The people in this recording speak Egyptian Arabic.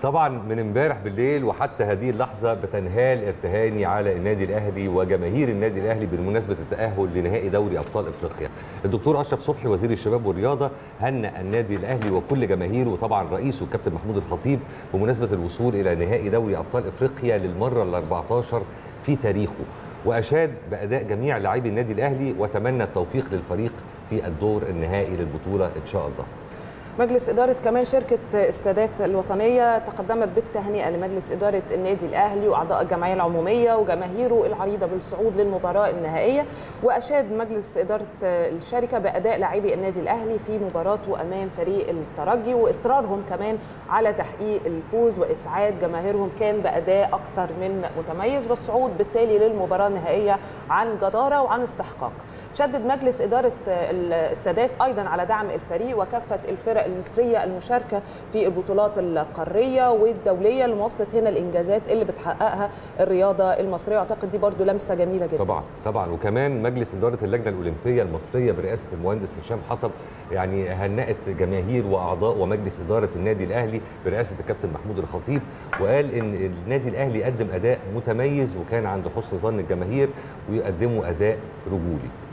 طبعا من امبارح بالليل وحتى هذه اللحظه بتنهال التهاني على النادي الاهلي وجماهير النادي الاهلي بمناسبه التاهل لنهائي دوري ابطال افريقيا. الدكتور اشرف صبحي وزير الشباب والرياضه هنأ النادي الاهلي وكل جماهيره وطبعا رئيسه الكابتن محمود الخطيب بمناسبه الوصول الى نهائي دوري ابطال افريقيا للمره ال 14 في تاريخه. واشاد باداء جميع لاعبي النادي الاهلي وتمنى التوفيق للفريق في الدور النهائي للبطوله ان شاء الله. مجلس إدارة كمان شركة استادات الوطنية تقدمت بالتهنئة لمجلس إدارة النادي الأهلي وأعضاء الجمعية العمومية وجماهيره العريضة بالصعود للمباراة النهائية وأشاد مجلس إدارة الشركة بأداء لاعبي النادي الأهلي في مباراته أمام فريق الترجي وإصرارهم كمان على تحقيق الفوز وإسعاد جماهيرهم كان بأداء أكثر من متميز والصعود بالتالي للمباراة النهائية عن جدارة وعن استحقاق شدد مجلس إدارة الاستادات أيضا على دعم الفريق وكافة الفرق المصريه المشاركه في البطولات القاريه والدوليه لمواصله هنا الانجازات اللي بتحققها الرياضه المصريه واعتقد دي برضو لمسه جميله جدا طبعا طبعا وكمان مجلس اداره اللجنه الاولمبيه المصريه برئاسه المهندس هشام حطب يعني هنأت جماهير واعضاء ومجلس اداره النادي الاهلي برئاسه الكابتن محمود الخطيب وقال ان النادي الاهلي قدم اداء متميز وكان عند حسن ظن الجماهير ويقدموا اداء رجولي